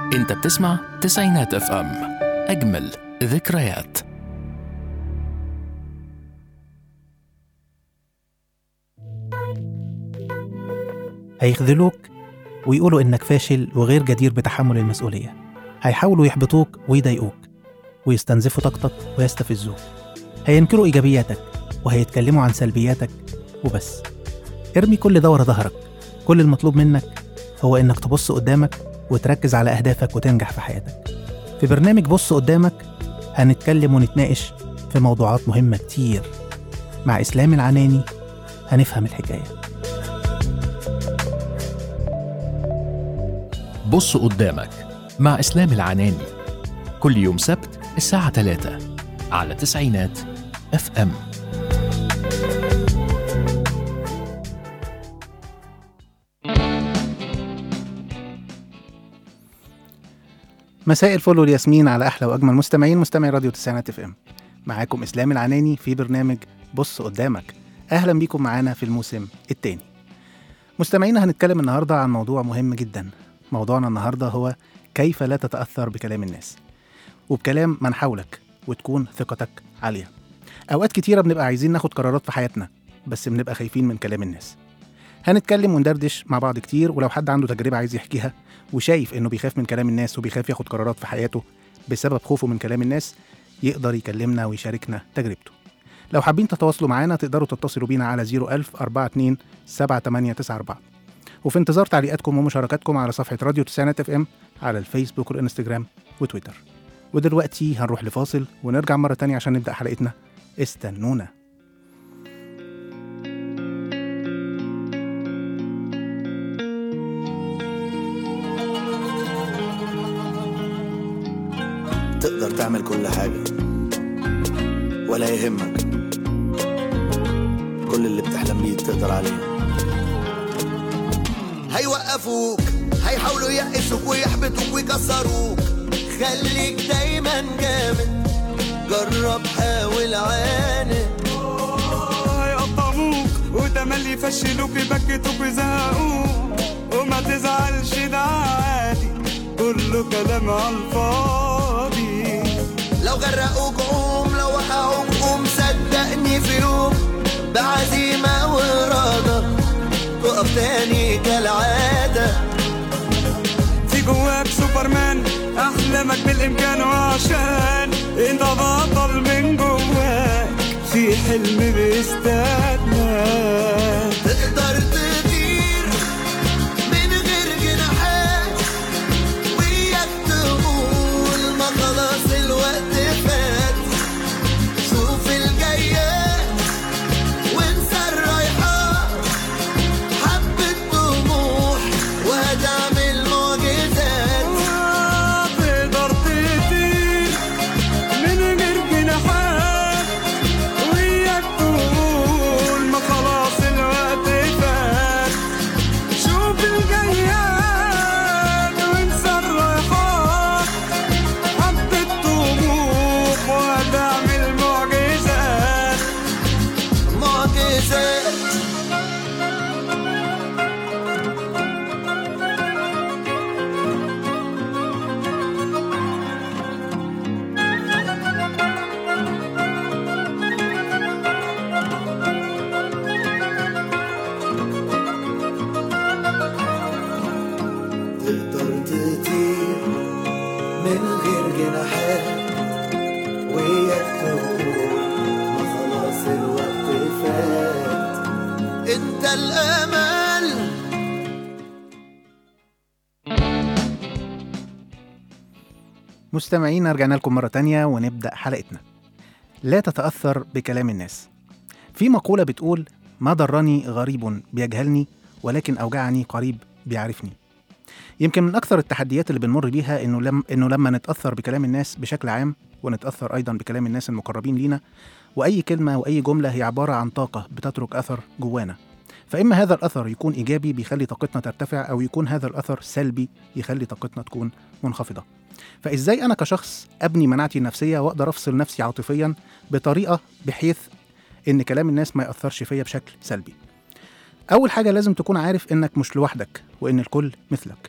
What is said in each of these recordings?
انت بتسمع تسعينات اف ام اجمل ذكريات هيخذلوك ويقولوا إنك فاشل وغير جدير بتحمل المسؤولية هيحاولوا يحبطوك ويضايقوك ويستنزفوا طاقتك ويستفزوك هينكروا إيجابياتك وهيتكلموا عن سلبياتك وبس ارمي كل ده ورا ظهرك كل المطلوب منك هو إنك تبص قدامك وتركز على أهدافك وتنجح في حياتك في برنامج بص قدامك هنتكلم ونتناقش في موضوعات مهمة كتير مع إسلام العناني هنفهم الحكايه بص قدامك مع اسلام العناني كل يوم سبت الساعة 3 على تسعينات اف ام مساء الفل والياسمين على احلى واجمل مستمعين مستمعي راديو تسعينات اف ام معاكم اسلام العناني في برنامج بص قدامك اهلا بيكم معانا في الموسم الثاني مستمعينا هنتكلم النهارده عن موضوع مهم جدا موضوعنا النهارده هو كيف لا تتاثر بكلام الناس وبكلام من حولك وتكون ثقتك عاليه اوقات كتيره بنبقى عايزين ناخد قرارات في حياتنا بس بنبقى خايفين من كلام الناس هنتكلم وندردش مع بعض كتير ولو حد عنده تجربه عايز يحكيها وشايف انه بيخاف من كلام الناس وبيخاف ياخد قرارات في حياته بسبب خوفه من كلام الناس يقدر يكلمنا ويشاركنا تجربته لو حابين تتواصلوا معانا تقدروا تتصلوا بينا على 01000 42 7894 وفي انتظار تعليقاتكم ومشاركاتكم على صفحة راديو تسعينات اف ام على الفيسبوك والانستجرام وتويتر ودلوقتي هنروح لفاصل ونرجع مرة تانية عشان نبدأ حلقتنا استنونا تقدر تعمل كل حاجة ولا يهمك كل اللي بتحلم بيه تقدر عليه هيوقفوك هيحاولوا يقسوك ويحبطوك ويكسروك خليك دايما جامد جرب حاول عاند هيقطعوك وتملي يفشلوك يبكتوك ويزهقوك وما تزعلش ده عادي كله كلام على الفاضي لو غرقوك قوم لو وقعوك قوم صدقني في يوم بعزيمة وإرادة تقف تاني كالعادة في جواك سوبرمان احلامك بالامكان وعشان انت بطل من جواك في حلم بيستناك تقدر تطير من غير جناحات وياك تقول ما خلاص الوقت فات شوف الجايات وانسى الرايحات حبة طموح وهتعمل معجزات تقدر تطير من غير جناحات وياك تقول ما خلاص الوقت فات شوف الجياد وانسى الرايحات حبة طموح وهتعمل معجزات معجزات تقدر تطير من غير جناحات وياك تقول ما خلاص الوقت فات انت الامل مستمعين رجعنا لكم مرة تانية ونبدأ حلقتنا لا تتأثر بكلام الناس في مقولة بتقول ما ضرني غريب بيجهلني ولكن أوجعني قريب بيعرفني يمكن من أكثر التحديات اللي بنمر بيها إنه لم إنه لما نتأثر بكلام الناس بشكل عام ونتأثر أيضا بكلام الناس المقربين لينا وأي كلمة وأي جملة هي عبارة عن طاقة بتترك أثر جوانا فإما هذا الأثر يكون إيجابي بيخلي طاقتنا ترتفع أو يكون هذا الأثر سلبي يخلي طاقتنا تكون منخفضة فازاي انا كشخص ابني مناعتي النفسيه واقدر افصل نفسي عاطفيا بطريقه بحيث ان كلام الناس ما ياثرش فيا بشكل سلبي اول حاجه لازم تكون عارف انك مش لوحدك وان الكل مثلك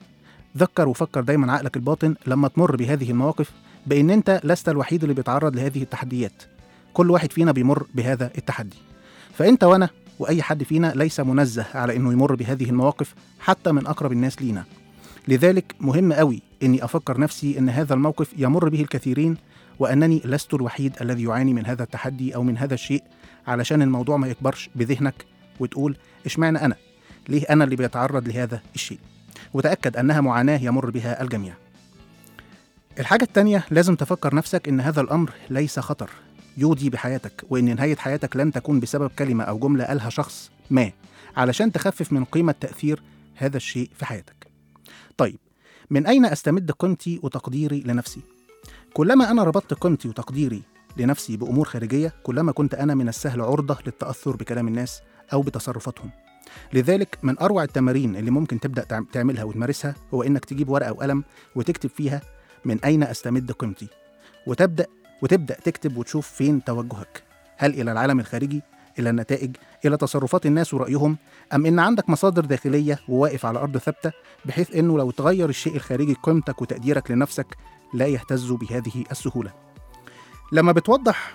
ذكر وفكر دايما عقلك الباطن لما تمر بهذه المواقف بان انت لست الوحيد اللي بيتعرض لهذه التحديات كل واحد فينا بيمر بهذا التحدي فانت وانا واي حد فينا ليس منزه على انه يمر بهذه المواقف حتى من اقرب الناس لينا لذلك مهم قوي اني افكر نفسي ان هذا الموقف يمر به الكثيرين وانني لست الوحيد الذي يعاني من هذا التحدي او من هذا الشيء علشان الموضوع ما يكبرش بذهنك وتقول اشمعنى انا ليه انا اللي بيتعرض لهذا الشيء وتاكد انها معاناه يمر بها الجميع الحاجه التانيه لازم تفكر نفسك ان هذا الامر ليس خطر يودي بحياتك وان نهايه حياتك لن تكون بسبب كلمه او جمله قالها شخص ما علشان تخفف من قيمه تاثير هذا الشيء في حياتك طيب من اين استمد قيمتي وتقديري لنفسي كلما انا ربطت قيمتي وتقديري لنفسي بامور خارجيه كلما كنت انا من السهل عرضه للتاثر بكلام الناس او بتصرفاتهم لذلك من اروع التمارين اللي ممكن تبدا تعم- تعملها وتمارسها هو انك تجيب ورقه وقلم وتكتب فيها من اين استمد قيمتي وتبدا وتبدا تكتب وتشوف فين توجهك هل الى العالم الخارجي الى النتائج الى تصرفات الناس ورايهم ام ان عندك مصادر داخليه وواقف على ارض ثابته بحيث انه لو تغير الشيء الخارجي قيمتك وتقديرك لنفسك لا يهتز بهذه السهوله لما بتوضح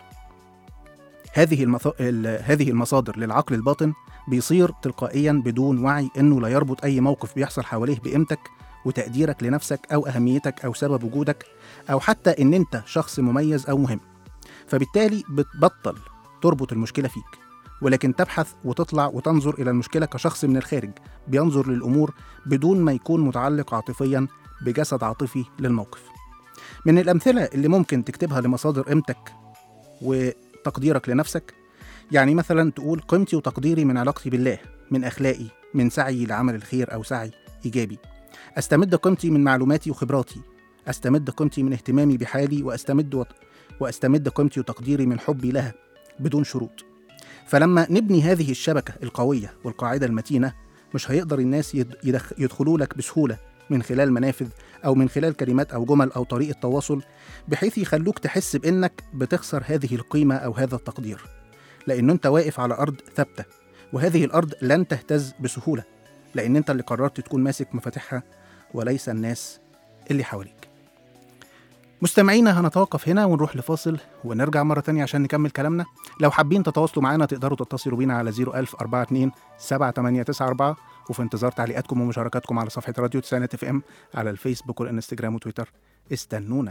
هذه المث... ال... هذه المصادر للعقل الباطن بيصير تلقائيا بدون وعي انه لا يربط اي موقف بيحصل حواليه بقيمتك وتقديرك لنفسك او اهميتك او سبب وجودك او حتى ان انت شخص مميز او مهم فبالتالي بتبطل تربط المشكله فيك ولكن تبحث وتطلع وتنظر الى المشكله كشخص من الخارج بينظر للامور بدون ما يكون متعلق عاطفيا بجسد عاطفي للموقف من الامثله اللي ممكن تكتبها لمصادر قيمتك وتقديرك لنفسك يعني مثلا تقول قيمتي وتقديري من علاقتي بالله من اخلاقي من سعي لعمل الخير او سعي ايجابي استمد قيمتي من معلوماتي وخبراتي استمد قيمتي من اهتمامي بحالي واستمد وط... واستمد قيمتي وتقديري من حبي لها بدون شروط فلما نبني هذه الشبكه القويه والقاعده المتينه مش هيقدر الناس يد... يدخ... يدخلوا لك بسهوله من خلال منافذ او من خلال كلمات او جمل او طريقه تواصل بحيث يخلوك تحس بانك بتخسر هذه القيمه او هذا التقدير لان انت واقف على ارض ثابته وهذه الارض لن تهتز بسهوله لان انت اللي قررت تكون ماسك مفاتيحها وليس الناس اللي حواليك مستمعينا هنتوقف هنا ونروح لفاصل ونرجع مرة تانية عشان نكمل كلامنا لو حابين تتواصلوا معنا تقدروا تتصلوا بينا على 01042 7894 وفي انتظار تعليقاتكم ومشاركاتكم على صفحة راديو تسعينات اف ام على الفيسبوك والانستجرام وتويتر استنونا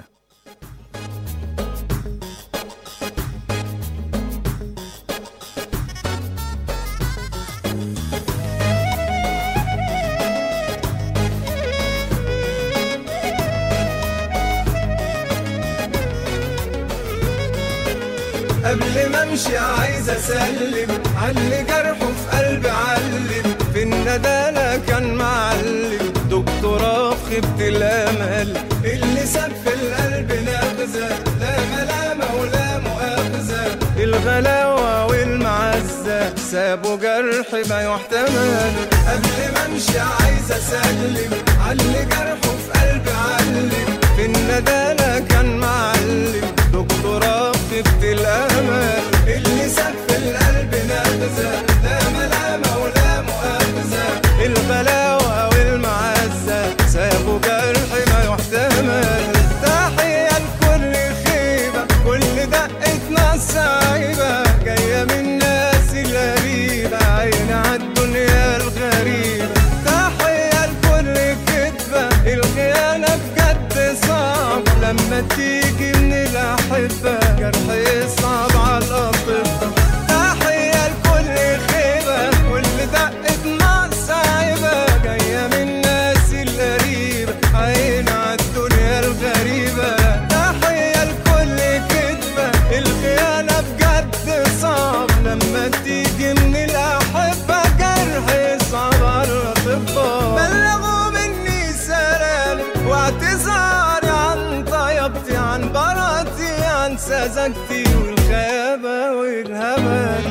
قبل ما امشي عايز اسلم علي جرحه في قلبي علم في الندالة كان معلم دكتوراه في خيبة الامل اللي ساب في القلب نغزة لا ملامة ولا مؤاخذة الغلاوة والمعزة سابوا جرح ما يحتمل قبل ما امشي عايز اسلم علي جرحه في قلبي علم في الندالة كان معلم دكتوراه في خيبة الامل اللي ساب في القلب نغزة لا ملامة ولا مؤاخذة الغلاوة والمعزة سابوا جرح ما يحتمل تحية لكل خيبة كل دقة نص عيبة جاية من ناس الغريبة عين عالدنيا الغريبة تحية لكل كدبة الخيانة بجد صعب لما تيجي من الأحبة جرح يصعب على الأطباء تحية لكل خيبة كل دقة نقص عيبة جاية من الناس الغريبة عين عالدنيا الغريبة تحية لكل كدبة الخيانة بجد صعب لما تيجي من الأحبة جرح يصعب على الأطباء بلغوا مني سلام واعتذاري عن طيبتي عن براءتي عن سذاجتي والخيابة والهمل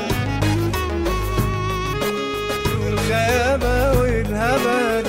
والغابة والهبل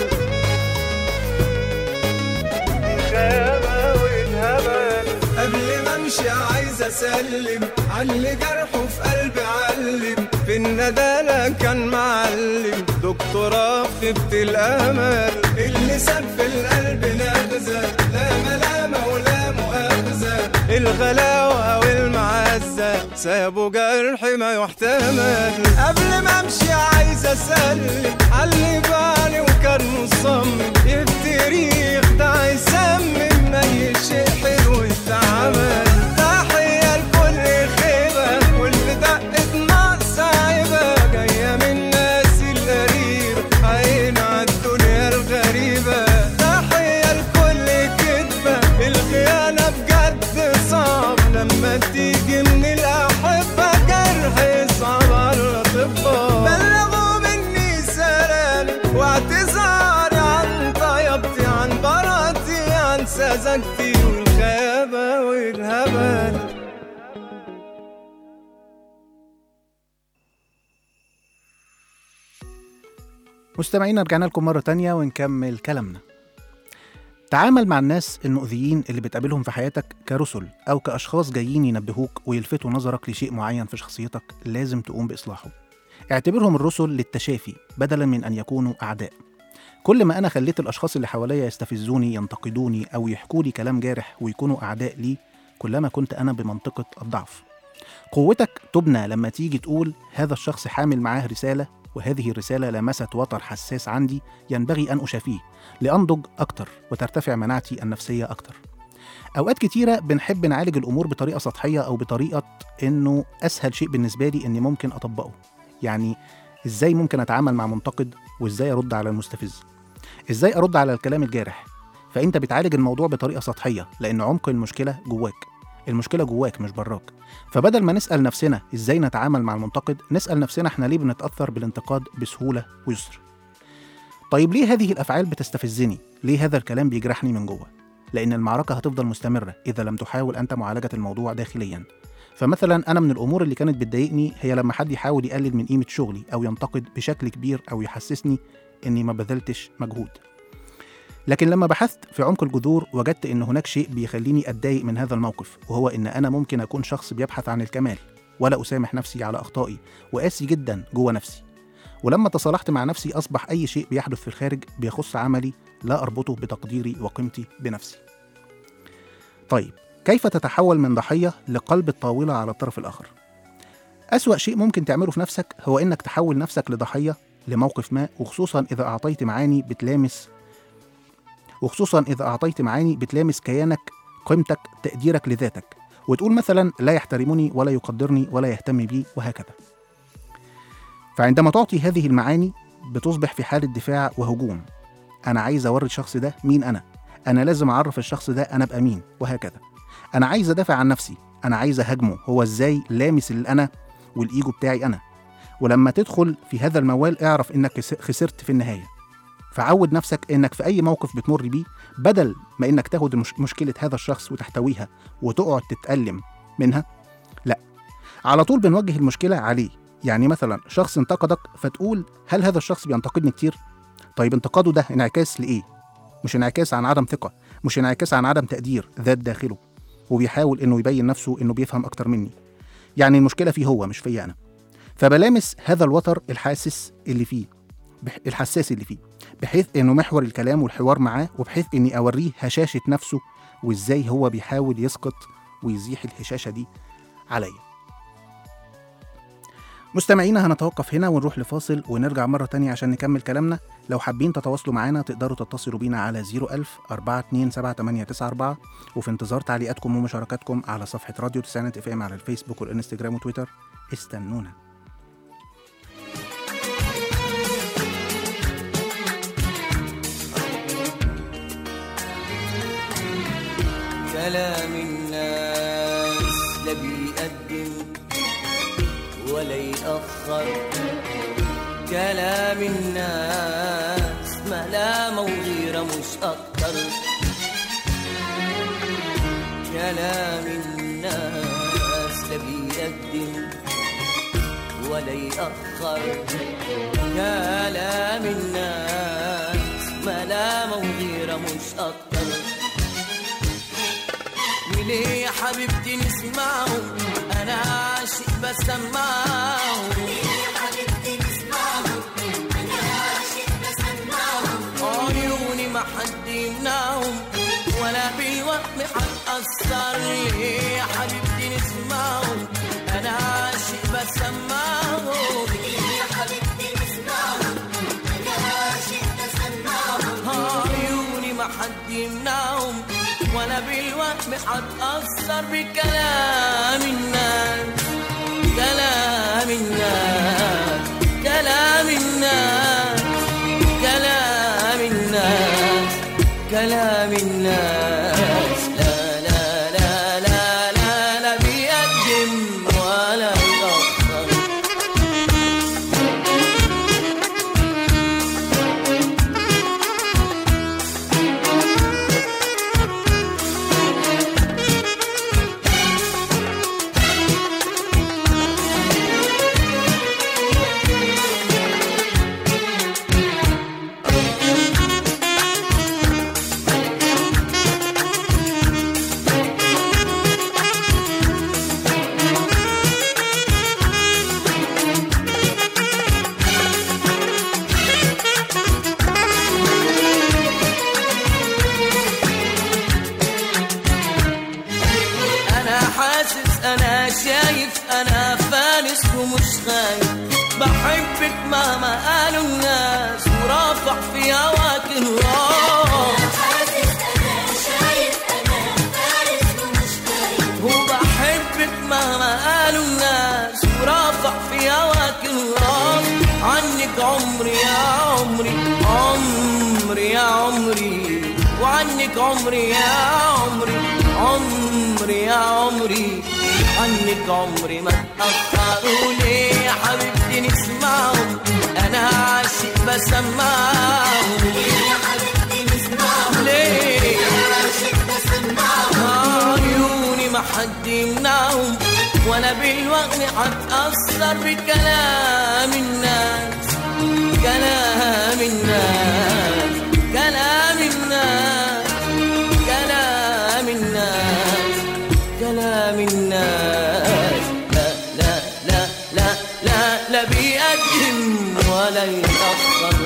الغابة والهبل قبل ما امشي عايز اسلم علي جرحه في قلبي علم في الندالة كان معلم دكتوراه في طب الامل اللي ساب في القلب نغزه لا ملامه ولا مؤاخذه الغلاوه والمعزه سابوا جرح ما يحتمل قبل ما امشي عايز اسلم علي بالي وكان مصمم يفتري يخدع يسمم اي شيء حلو اتعمل تحيه لكل خيبه واللي دقت ناقص عيبه جايه من ناس القريبه عين عالدنيا الغريبه تحيه لكل كدبه الخيانه بجد صعب لما تيجي من الاحبه جرح صعب على الاطباء بلغوا مني سلامي واعتذاري عن طيبتي عن براءتي عن سذاجتي والخيابه والهبل مستمعينا رجعنا لكم مرة تانية ونكمل كلامنا تعامل مع الناس المؤذيين اللي بتقابلهم في حياتك كرسل أو كأشخاص جايين ينبهوك ويلفتوا نظرك لشيء معين في شخصيتك لازم تقوم بإصلاحه اعتبرهم الرسل للتشافي بدلا من أن يكونوا أعداء كل ما أنا خليت الأشخاص اللي حواليا يستفزوني ينتقدوني أو يحكوا لي كلام جارح ويكونوا أعداء لي كلما كنت أنا بمنطقة الضعف قوتك تبنى لما تيجي تقول هذا الشخص حامل معاه رسالة وهذه الرسالة لمست وتر حساس عندي ينبغي أن أشافيه لأنضج أكتر وترتفع مناعتي النفسية أكتر أوقات كتيرة بنحب نعالج الأمور بطريقة سطحية أو بطريقة إنه أسهل شيء بالنسبة لي إني ممكن أطبقه يعني إزاي ممكن أتعامل مع منتقد وإزاي أرد على المستفز إزاي أرد على الكلام الجارح فأنت بتعالج الموضوع بطريقة سطحية لأن عمق المشكلة جواك المشكلة جواك مش براك فبدل ما نسأل نفسنا ازاي نتعامل مع المنتقد نسأل نفسنا احنا ليه بنتأثر بالانتقاد بسهولة ويسر طيب ليه هذه الأفعال بتستفزني؟ ليه هذا الكلام بيجرحني من جوه؟ لأن المعركة هتفضل مستمرة إذا لم تحاول أنت معالجة الموضوع داخليا فمثلا أنا من الأمور اللي كانت بتضايقني هي لما حد يحاول يقلل من قيمة شغلي أو ينتقد بشكل كبير أو يحسسني إني ما بذلتش مجهود لكن لما بحثت في عمق الجذور وجدت ان هناك شيء بيخليني اتضايق من هذا الموقف وهو ان انا ممكن اكون شخص بيبحث عن الكمال ولا اسامح نفسي على اخطائي وقاسي جدا جوه نفسي ولما تصالحت مع نفسي اصبح اي شيء بيحدث في الخارج بيخص عملي لا اربطه بتقديري وقيمتي بنفسي طيب كيف تتحول من ضحيه لقلب الطاوله على الطرف الاخر اسوا شيء ممكن تعمله في نفسك هو انك تحول نفسك لضحيه لموقف ما وخصوصا اذا اعطيت معاني بتلامس وخصوصا إذا أعطيت معاني بتلامس كيانك قيمتك تقديرك لذاتك وتقول مثلا لا يحترمني ولا يقدرني ولا يهتم بي وهكذا فعندما تعطي هذه المعاني بتصبح في حالة دفاع وهجوم أنا عايز أوري الشخص ده مين أنا أنا لازم أعرف الشخص ده أنا أبقى مين وهكذا أنا عايز أدافع عن نفسي أنا عايز أهاجمه هو إزاي لامس الأنا والإيجو بتاعي أنا ولما تدخل في هذا الموال اعرف إنك خسرت في النهاية فعود نفسك انك في اي موقف بتمر بيه بدل ما انك تاخد مش مشكله هذا الشخص وتحتويها وتقعد تتألم منها لا على طول بنوجه المشكله عليه يعني مثلا شخص انتقدك فتقول هل هذا الشخص بينتقدني كتير طيب انتقاده ده انعكاس لايه مش انعكاس عن عدم ثقه مش انعكاس عن عدم تقدير ذات داخله وبيحاول انه يبين نفسه انه بيفهم اكتر مني يعني المشكله فيه هو مش فيا انا فبلامس هذا الوتر الحاسس اللي فيه بح- الحساس اللي فيه بحيث انه محور الكلام والحوار معاه وبحيث اني اوريه هشاشه نفسه وازاي هو بيحاول يسقط ويزيح الهشاشه دي عليا مستمعينا هنتوقف هنا ونروح لفاصل ونرجع مرة تانية عشان نكمل كلامنا لو حابين تتواصلوا معانا تقدروا تتصلوا بينا على 01000 427 وفي انتظار تعليقاتكم ومشاركاتكم على صفحة راديو تسعينات اف ام على الفيسبوك والانستجرام وتويتر استنونا كلام الناس لا بيقدم ولا يأخر كلام الناس ملامة وغيرة مش أكتر كلام الناس لا بيقدم ولا يأخر كلام الناس ملامة وغيرة مش أكتر وليه يا حبيبتي نسمعه انا عاشق بسمعه حد يمنعهم ولا بالوهم حتأثر ليه يا حبيبتي نسمعهم أنا عاشق بسمعهم يا حبيبتي نسمعهم أنا عاشق بسمعهم عيوني ما حد يمنعهم ولا بالوهم حتأثر بكلام الناس كلام الناس كلام الناس كلام الناس كلام الناس لا لا لا لا لا لا بيقدم ولا يأخر انا حاسس انا شايف انا فانس ومش خايف بحبك مهما قالوا الناس ورافع في هواك الراس وبحبك مهما قالوا الناس ورافع في هواك الراس عنك عمري يا عمري عمري يا عمري وعنك عمري يا عمري عمري يا عمري عنك عمري ما تأخروا ليه يا حبيبتي نسمعهم أنا عاشق بسمعهم يا حبيبتي نسمعهم ليه عيوني ما حد يمنعهم ولا بالوغم حتأثر بكلام الناس كلام الناس كلام الناس كلام الناس كلام الناس لا لا لا لا لا لا بيقدم ولا يتأخر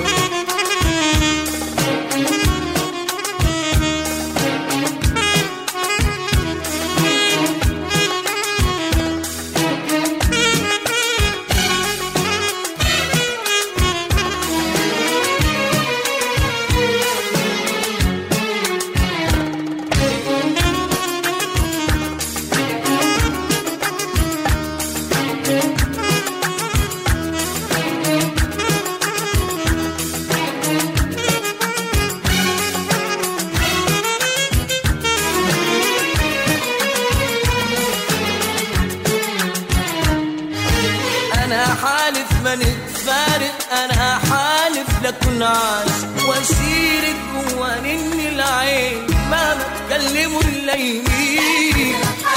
انا حالف ما نتفارق انا حالف لكن عاش واشيرك جوا نن العين ما بتكلموا الا يمين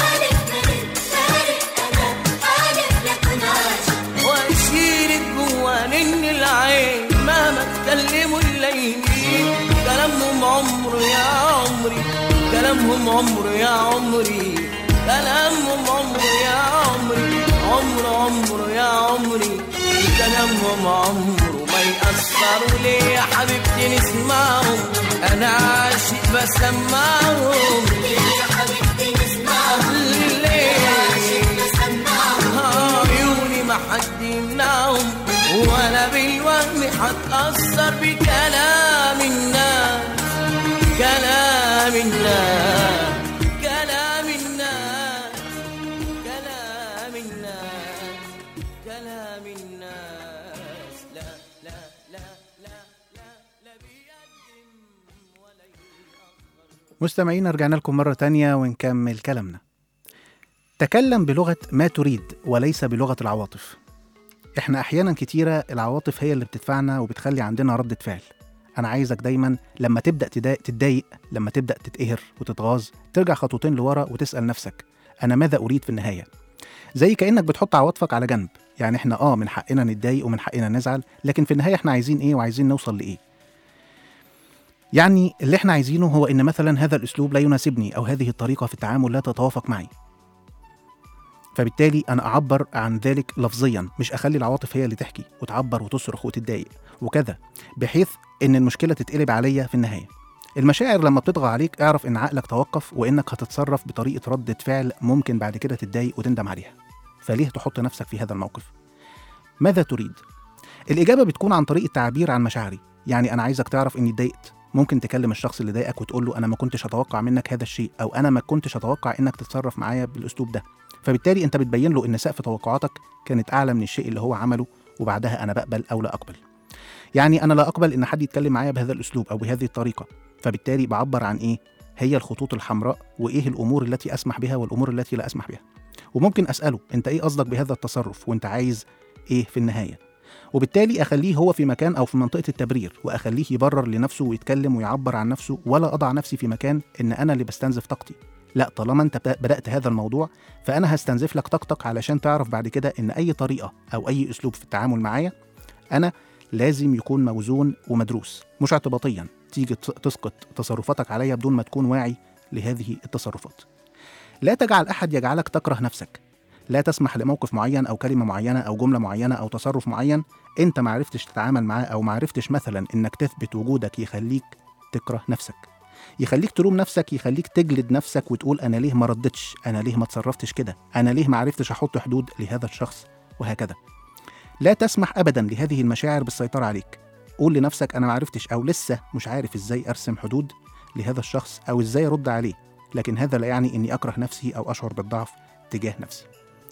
واشيرك جوا نن العين ما بتكلموا الا يمين كلامهم عمر يا عمري كلامهم عمر يا عمري كلامهم عمر يا عمري عمر عمر يا عمري كلامهم عمره ما يأثروا ليه يا حبيبتي نسمعهم أنا عاشق بسمعهم يا حبيبتي نسمعهم ليه عيوني ما حد يمنعهم ولا بالوهم حتأثر بكلام الناس كلام الناس كلام الناس كلام الناس كلام الناس لا لا لا لا لا لا بيقدم ولا يأخر مستمعينا رجعنا لكم مرة تانية ونكمل كلامنا تكلم بلغة ما تريد وليس بلغة العواطف احنا احيانا كتيرة العواطف هي اللي بتدفعنا وبتخلي عندنا ردة فعل انا عايزك دايما لما تبدأ تدا- تتضايق لما تبدأ تتقهر وتتغاظ ترجع خطوتين لورا وتسأل نفسك انا ماذا اريد في النهاية زي كأنك بتحط عواطفك على جنب يعني احنا اه من حقنا نتضايق ومن حقنا نزعل لكن في النهاية احنا عايزين ايه وعايزين نوصل لايه يعني اللي احنا عايزينه هو ان مثلا هذا الاسلوب لا يناسبني او هذه الطريقه في التعامل لا تتوافق معي فبالتالي انا اعبر عن ذلك لفظيا مش اخلي العواطف هي اللي تحكي وتعبر وتصرخ وتتضايق وكذا بحيث ان المشكله تتقلب عليا في النهايه المشاعر لما بتطغى عليك اعرف ان عقلك توقف وانك هتتصرف بطريقه ردة فعل ممكن بعد كده تتضايق وتندم عليها فليه تحط نفسك في هذا الموقف ماذا تريد الاجابه بتكون عن طريق التعبير عن مشاعري يعني انا عايزك تعرف اني اتضايقت ممكن تكلم الشخص اللي ضايقك وتقول له انا ما كنتش اتوقع منك هذا الشيء او انا ما كنتش اتوقع انك تتصرف معايا بالاسلوب ده فبالتالي انت بتبين له ان سقف توقعاتك كانت اعلى من الشيء اللي هو عمله وبعدها انا بقبل او لا اقبل يعني انا لا اقبل ان حد يتكلم معايا بهذا الاسلوب او بهذه الطريقه فبالتالي بعبر عن ايه هي الخطوط الحمراء وايه الامور التي اسمح بها والامور التي لا اسمح بها وممكن اساله انت ايه قصدك بهذا التصرف وانت عايز ايه في النهايه وبالتالي اخليه هو في مكان او في منطقه التبرير واخليه يبرر لنفسه ويتكلم ويعبر عن نفسه ولا اضع نفسي في مكان ان انا اللي بستنزف طاقتي لا طالما انت ب- بدات هذا الموضوع فانا هستنزف لك طاقتك علشان تعرف بعد كده ان اي طريقه او اي اسلوب في التعامل معايا انا لازم يكون موزون ومدروس مش اعتباطيا تيجي ت- تسقط تصرفاتك عليا بدون ما تكون واعي لهذه التصرفات لا تجعل احد يجعلك تكره نفسك لا تسمح لموقف معين او كلمه معينه او جمله معينه او تصرف معين انت ما عرفتش تتعامل معاه او ما عرفتش مثلا انك تثبت وجودك يخليك تكره نفسك يخليك تلوم نفسك يخليك تجلد نفسك وتقول انا ليه ما ردتش انا ليه ما اتصرفتش كده انا ليه ما عرفتش احط حدود لهذا الشخص وهكذا لا تسمح ابدا لهذه المشاعر بالسيطره عليك قول لنفسك انا ما عرفتش او لسه مش عارف ازاي ارسم حدود لهذا الشخص او ازاي ارد عليه لكن هذا لا يعني اني اكره نفسي او اشعر بالضعف تجاه نفسي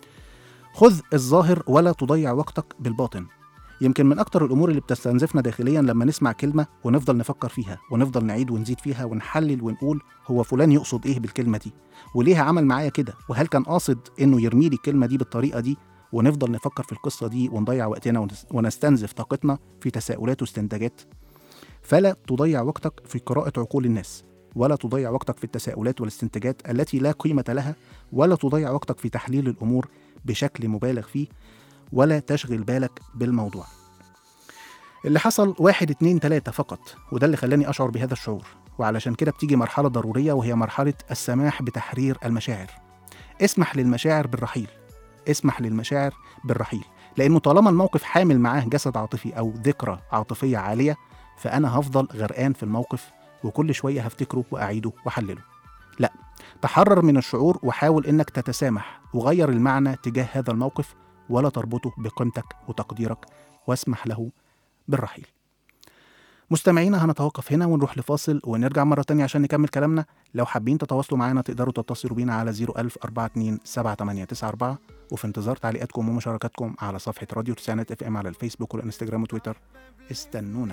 خذ الظاهر ولا تضيع وقتك بالباطن يمكن من أكتر الأمور اللي بتستنزفنا داخليا لما نسمع كلمة ونفضل نفكر فيها ونفضل نعيد ونزيد فيها ونحلل ونقول هو فلان يقصد إيه بالكلمة دي وليه عمل معايا كده وهل كان قاصد إنه يرمي لي الكلمة دي بالطريقة دي ونفضل نفكر في القصة دي ونضيع وقتنا ونس- ونستنزف طاقتنا في تساؤلات واستنتاجات فلا تضيع وقتك في قراءة عقول الناس ولا تضيع وقتك في التساؤلات والاستنتاجات التي لا قيمة لها ولا تضيع وقتك في تحليل الأمور بشكل مبالغ فيه ولا تشغل بالك بالموضوع اللي حصل واحد اتنين تلاتة فقط وده اللي خلاني أشعر بهذا الشعور وعلشان كده بتيجي مرحلة ضرورية وهي مرحلة السماح بتحرير المشاعر اسمح للمشاعر بالرحيل اسمح للمشاعر بالرحيل لأنه طالما الموقف حامل معاه جسد عاطفي أو ذكرى عاطفية عالية فأنا هفضل غرقان في الموقف وكل شوية هفتكره وأعيده وأحلله لا تحرر من الشعور وحاول إنك تتسامح وغير المعنى تجاه هذا الموقف ولا تربطه بقيمتك وتقديرك واسمح له بالرحيل مستمعينا هنتوقف هنا ونروح لفاصل ونرجع مرة تانية عشان نكمل كلامنا لو حابين تتواصلوا معنا تقدروا تتصلوا بينا على 01000 42 7894 وفي انتظار تعليقاتكم ومشاركاتكم على صفحة راديو تسعينات اف ام على الفيسبوك والانستجرام وتويتر استنونا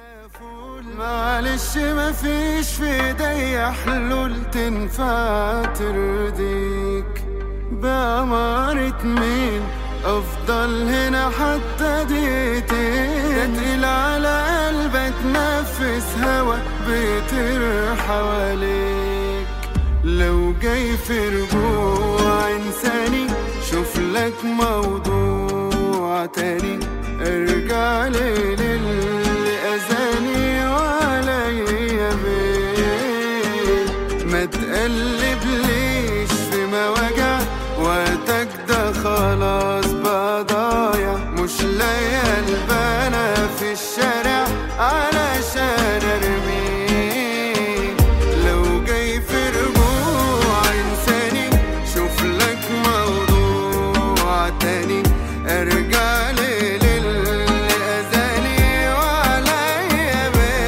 معلش مفيش في ايديا حلول تنفع ترضيك بأمارة مين افضل هنا حتى دقيقتين تقيل على قلبك نفس هوا بيطير حواليك لو جاي في رجوع انساني شوف لك موضوع تاني ارجع لي للي اذاني وعليا بيه ما تقلب ليش في مواجع وقتك ده خلاص بقى ضايع مش لاقي البنا في الشارع علشان ارميه لو جاي في رجوع انساني شوف لك موضوع تاني ارجع لي للي اذاني وعليا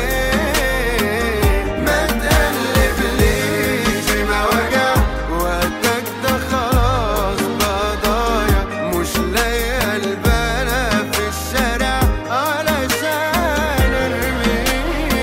بيه ما تقلب ليش في مواجع وقتك ده خلاص بقى ضايع مش لاقي البنا في الشارع علشان ارميه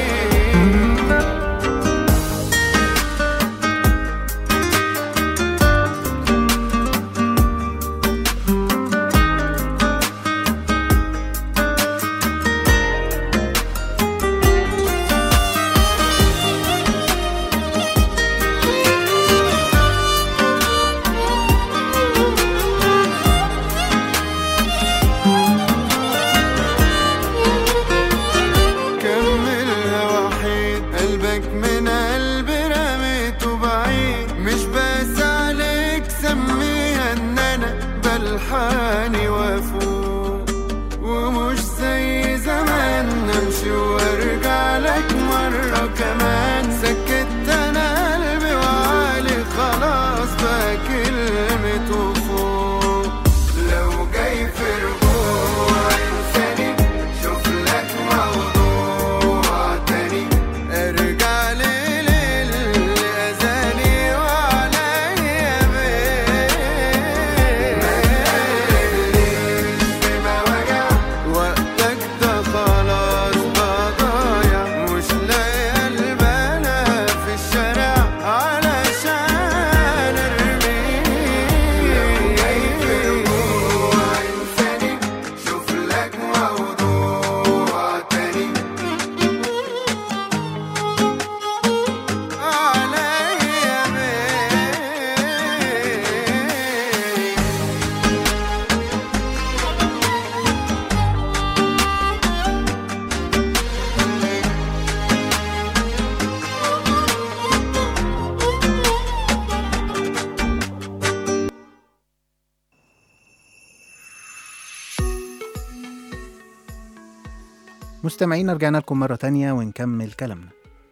مستمعينا رجعنا لكم مرة تانية ونكمل كلامنا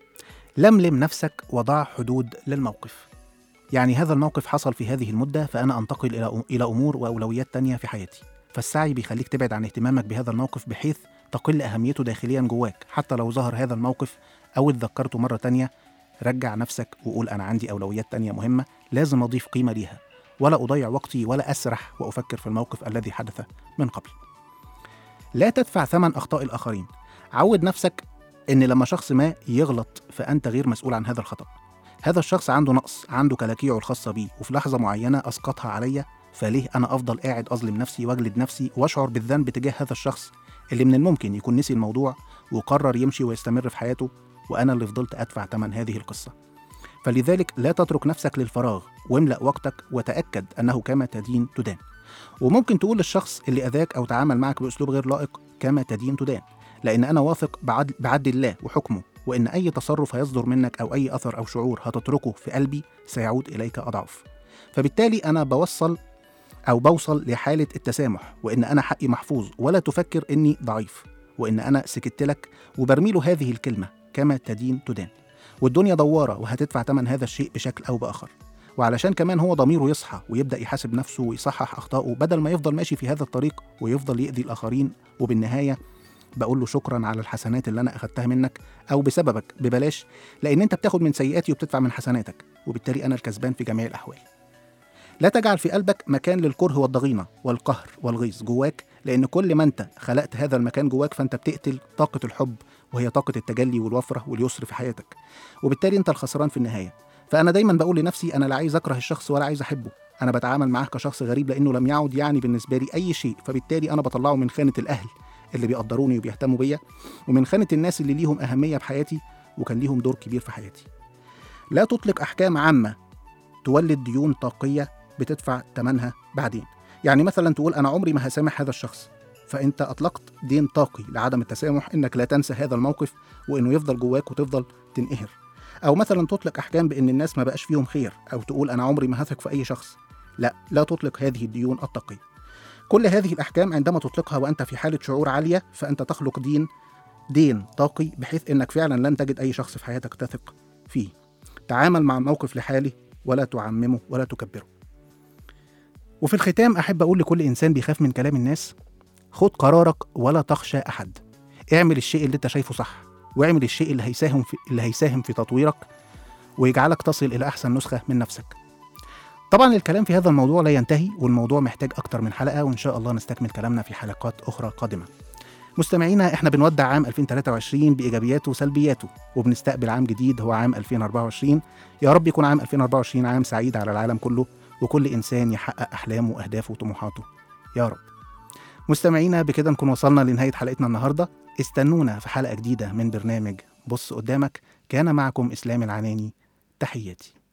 لملم نفسك وضع حدود للموقف يعني هذا الموقف حصل في هذه المدة فأنا أنتقل إلى إلى أمور وأولويات تانية في حياتي فالسعي بيخليك تبعد عن اهتمامك بهذا الموقف بحيث تقل أهميته داخليا جواك حتى لو ظهر هذا الموقف أو اتذكرته مرة تانية رجع نفسك وقول أنا عندي أولويات تانية مهمة لازم أضيف قيمة ليها ولا أضيع وقتي ولا أسرح وأفكر في الموقف الذي حدث من قبل لا تدفع ثمن أخطاء الآخرين عود نفسك إن لما شخص ما يغلط فأنت غير مسؤول عن هذا الخطأ هذا الشخص عنده نقص عنده كلاكيعه الخاصة بيه وفي لحظة معينة أسقطها عليا فليه أنا أفضل قاعد أظلم نفسي وأجلد نفسي وأشعر بالذنب تجاه هذا الشخص اللي من الممكن يكون نسي الموضوع وقرر يمشي ويستمر في حياته وأنا اللي فضلت أدفع ثمن هذه القصة فلذلك لا تترك نفسك للفراغ واملأ وقتك وتأكد أنه كما تدين تدان وممكن تقول للشخص اللي أذاك أو تعامل معك بأسلوب غير لائق كما تدين تدان لأن أنا واثق بعدل, بعدل الله وحكمه وإن أي تصرف هيصدر منك أو أي أثر أو شعور هتتركه في قلبي سيعود إليك أضعاف فبالتالي أنا بوصل أو بوصل لحالة التسامح وإن أنا حقي محفوظ ولا تفكر إني ضعيف وإن أنا سكت لك وبرمي له هذه الكلمة كما تدين تدان والدنيا دوارة وهتدفع ثمن هذا الشيء بشكل أو بآخر وعلشان كمان هو ضميره يصحى ويبدأ يحاسب نفسه ويصحح أخطائه بدل ما يفضل ماشي في هذا الطريق ويفضل يأذي الآخرين وبالنهاية بقول له شكرا على الحسنات اللي أنا أخدتها منك أو بسببك ببلاش لأن أنت بتاخد من سيئاتي وبتدفع من حسناتك وبالتالي أنا الكسبان في جميع الأحوال لا تجعل في قلبك مكان للكره والضغينة والقهر والغيظ جواك لأن كل ما أنت خلقت هذا المكان جواك فأنت بتقتل طاقة الحب وهي طاقة التجلي والوفرة واليسر في حياتك وبالتالي أنت الخسران في النهاية فأنا دايما بقول لنفسي أنا لا عايز أكره الشخص ولا عايز أحبه أنا بتعامل معاه كشخص غريب لأنه لم يعد يعني بالنسبة لي أي شيء فبالتالي أنا بطلعه من خانة الأهل اللي بيقدروني وبيهتموا بيا ومن خانة الناس اللي ليهم أهمية بحياتي وكان ليهم دور كبير في حياتي لا تطلق أحكام عامة تولد ديون طاقية بتدفع ثمنها بعدين يعني مثلا تقول أنا عمري ما هسامح هذا الشخص فأنت أطلقت دين طاقي لعدم التسامح إنك لا تنسى هذا الموقف وإنه يفضل جواك وتفضل تنقهر أو مثلا تطلق أحكام بإن الناس ما بقاش فيهم خير أو تقول أنا عمري ما هثق في أي شخص لا لا تطلق هذه الديون الطاقية كل هذه الأحكام عندما تطلقها وأنت في حالة شعور عالية فأنت تخلق دين دين طاقي بحيث إنك فعلا لن تجد أي شخص في حياتك تثق فيه تعامل مع الموقف لحاله ولا تعممه ولا تكبره وفي الختام أحب أقول لكل إنسان بيخاف من كلام الناس خد قرارك ولا تخشى أحد اعمل الشيء اللي أنت شايفه صح واعمل الشيء اللي هيساهم في اللي هيساهم في تطويرك ويجعلك تصل إلى أحسن نسخة من نفسك طبعا الكلام في هذا الموضوع لا ينتهي والموضوع محتاج أكتر من حلقة وإن شاء الله نستكمل كلامنا في حلقات أخرى قادمة مستمعينا احنا بنودع عام 2023 بإيجابياته وسلبياته وبنستقبل عام جديد هو عام 2024 يا رب يكون عام 2024 عام سعيد على العالم كله وكل إنسان يحقق أحلامه وأهدافه وطموحاته يا رب مستمعينا بكده نكون وصلنا لنهاية حلقتنا النهاردة استنونا في حلقة جديدة من برنامج بص قدامك كان معكم إسلام العناني تحياتي